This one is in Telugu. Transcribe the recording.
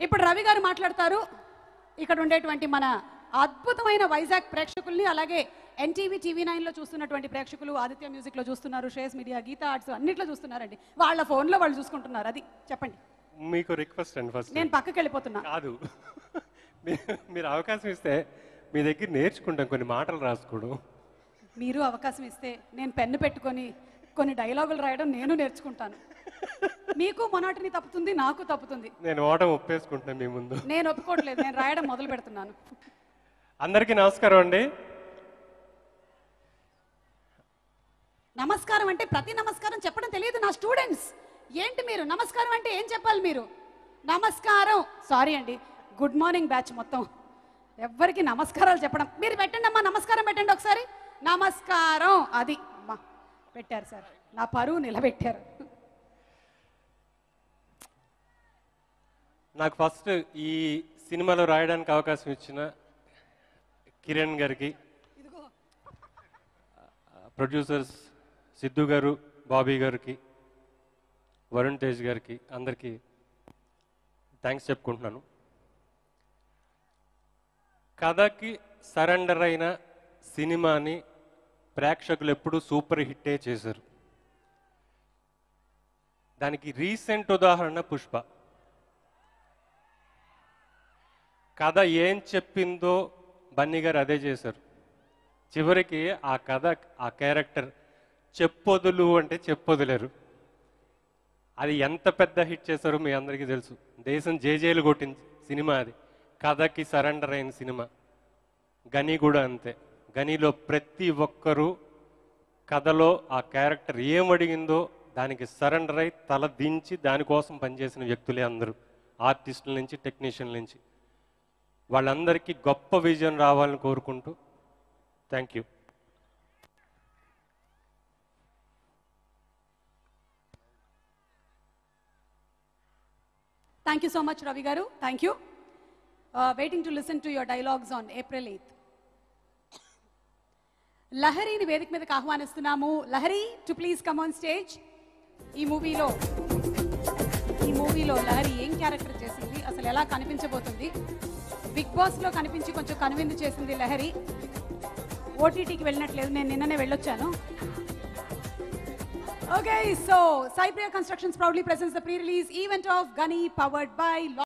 ఇప్పుడు రవి గారు మాట్లాడతారు ఇక్కడ ఉండేటువంటి మన అద్భుతమైన వైజాగ్ ప్రేక్షకుల్ని అలాగే ఎన్టీవీ టీవీ నైన్లో చూస్తున్నటువంటి ప్రేక్షకులు ఆదిత్య మ్యూజిక్లో చూస్తున్నారు శ్రేయస్ మీడియా గీతా ఆర్ట్స్ అన్నిట్లో చూస్తున్నారండి వాళ్ళ ఫోన్లో వాళ్ళు చూసుకుంటున్నారు అది చెప్పండి మీకు రిక్వెస్ట్ అండి ఫస్ట్ నేను పక్కకి వెళ్ళిపోతున్నా కాదు మీ- మీరు అవకాశం ఇస్తే మీ దగ్గర నేర్చుకుంటాం కొన్ని మాటలు రాసుకోవడం మీరు అవకాశం ఇస్తే నేను పెన్ను పెట్టుకొని కొన్ని డైలాగులు రాయడం నేను నేర్చుకుంటాను మీకు మొనాటిని తప్పుతుంది నాకు తప్పుతుంది నేను ఓటం ఒప్పేసుకుంటున్నాను మీ ముందు నేను ఒప్పుకోవట్లేదు నేను రాయడం మొదలు పెడుతున్నాను అందరికీ నమస్కారం అండి నమస్కారం అంటే ప్రతి నమస్కారం చెప్పడం తెలియదు నా స్టూడెంట్స్ ఏంటి మీరు నమస్కారం అంటే ఏం చెప్పాలి మీరు నమస్కారం సారీ అండి గుడ్ మార్నింగ్ బ్యాచ్ మొత్తం ఎవ్వరికి నమస్కారాలు చెప్పడం మీరు పెట్టండి అమ్మా నమస్కారం పెట్టండి ఒకసారి నమస్కారం అది అమ్మా పెట్టారు సార్ నా పరువు నిలబెట్టారు నాకు ఫస్ట్ ఈ సినిమాలో రాయడానికి అవకాశం ఇచ్చిన కిరణ్ గారికి ప్రొడ్యూసర్స్ సిద్ధు గారు బాబీ గారికి వరుణ్ తేజ్ గారికి అందరికీ థ్యాంక్స్ చెప్పుకుంటున్నాను కథకి సరెండర్ అయిన సినిమాని ప్రేక్షకులు ఎప్పుడూ సూపర్ హిట్టే చేశారు దానికి రీసెంట్ ఉదాహరణ పుష్ప కథ ఏం చెప్పిందో బన్నీ గారు అదే చేశారు చివరికి ఆ కథ ఆ క్యారెక్టర్ చెప్పొదులు అంటే చెప్పొదిలేరు అది ఎంత పెద్ద హిట్ చేశారో మీ అందరికీ తెలుసు దేశం జేజేలు కొట్టిన సినిమా అది కథకి సరెండర్ అయిన సినిమా గని కూడా అంతే గనిలో ప్రతి ఒక్కరూ కథలో ఆ క్యారెక్టర్ ఏం అడిగిందో దానికి సరెండర్ అయి తల దించి దానికోసం పనిచేసిన వ్యక్తులే అందరూ ఆర్టిస్టుల నుంచి టెక్నీషియన్ల నుంచి వాళ్ళందరికీ గొప్ప విజయం రావాలని కోరుకుంటూ thank you thank you so much Ravi garu thank you waiting to listen to your dialogues on April eighth లహరిని వేదిక మీదకి ఆహ్వానిస్తున్నాము Lahari to please come on stage ఈ మూవీలో ఈ మూవీలో లహరి ఏం క్యారెక్టర్ చేసింది అసలు ఎలా కనిపించబోతుంది బిగ్ బాస్ లో కనిపించి కొంచెం కనువిందు చేసింది లహరి ఓటీటీకి వెళ్ళినట్లేదు నేను నిన్ననే వెళ్ళొచ్చాను Okay, so Cypria Constructions proudly presents the pre-release event of Gunny powered by